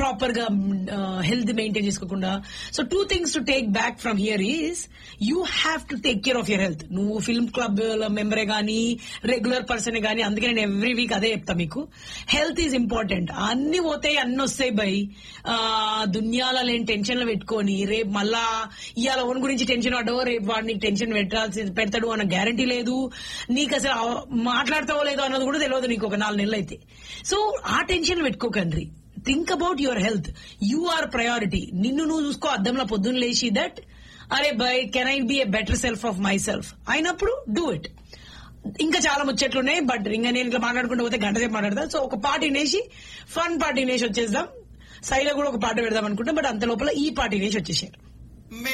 proper గా health maintain చేసుకోకుండా so two things to take back from here is you have to take care of your health నువ్వు film club మెంబరే గానీ regular person గానీ అందుకే నేను ఎవ్రీ వీక్ అదే చెప్తా మీకు హెల్త్ ఈజ్ ఇంపార్టెంట్ అన్ని పోతాయి అన్ని వస్తాయి బై ఆ, దునియాలో లేని టెన్షన్లు పెట్టుకొని రేపు మళ్ళా ఇవాళ ఓన్ గురించి టెన్షన్ పడ్డావో రేపు వాడిని టెన్షన్ పెట్టాల్సి పెడతాడు అన్న గ్యారంటీ లేదు నీకు అసలు ఆ- మాట్లాడతావో లేదో అన్నది కూడా తెలియదు నీకు ఒక నాలుగు నెలలు అయితే సో ఆ టెన్షన్ పెట్టుకోకండి think about your health you are priority నిన్ను నువ్వు చూసుకో అద్దంలో పొద్దున్న లేచి దట్ అరే by can I be a better self of my self అయినప్పుడు డూ ఇట్ ఇంకా చాలా ముచ్చట్లు ఉన్నాయి బట్ ఇంకా నేను ఇట్లా మాట్లాడుకుంటూ పోతే గంట సేపు మాట్లాడతా సో ఒక పాట వినేసి ఫన్ పాట వినేసి వచ్చేద్దాం సైలో కూడా ఒక పాట పెడదాం అనుకుంటాం బట్ అంత లోపల ఈ పాట వినేసి వచ్చేసారు